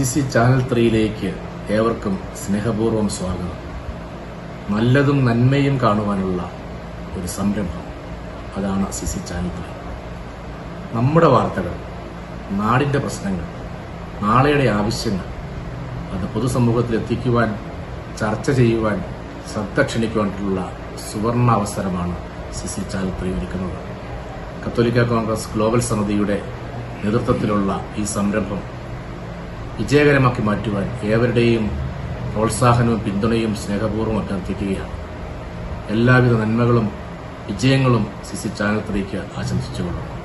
C C channel ത്രീയിലേക്ക് ഏവർക്കും സ്നേഹപൂർവ്വം സ്വാഗതം നല്ലതും നന്മയും കാണുവാനുള്ള ഒരു സംരംഭം അതാണ് സി സി ചാനൽ ത്രീ നമ്മുടെ വാർത്തകൾ നാടിന്റെ പ്രശ്നങ്ങൾ നാളെയുടെ ആവശ്യങ്ങൾ അത് പൊതുസമൂഹത്തിൽ എത്തിക്കുവാൻ ചർച്ച ചെയ്യുവാൻ ശ്രദ്ധ ക്ഷണിക്കുവാനുള്ള സുവർണ അവസരമാണ് സി സി ചാനൽ ത്രീ ഒരുക്കുന്നത് കത്തോലിക്ക കോൺഗ്രസ് ഗ്ലോബൽ സമിതിയുടെ നേതൃത്വത്തിലുള്ള ഈ സംരംഭം വിജയകരമാക്കി മാറ്റുവാൻ ഏവരുടെയും പ്രോത്സാഹനവും പിന്തുണയും സ്നേഹപൂർവ്വം അഭ്യർത്ഥിക്കുകയാണ് എല്ലാവിധ നന്മകളും വിജയങ്ങളും സി സി ചാനൽ ത്രീക്ക് ആശംസിച്ചുകൊള്ളുന്നു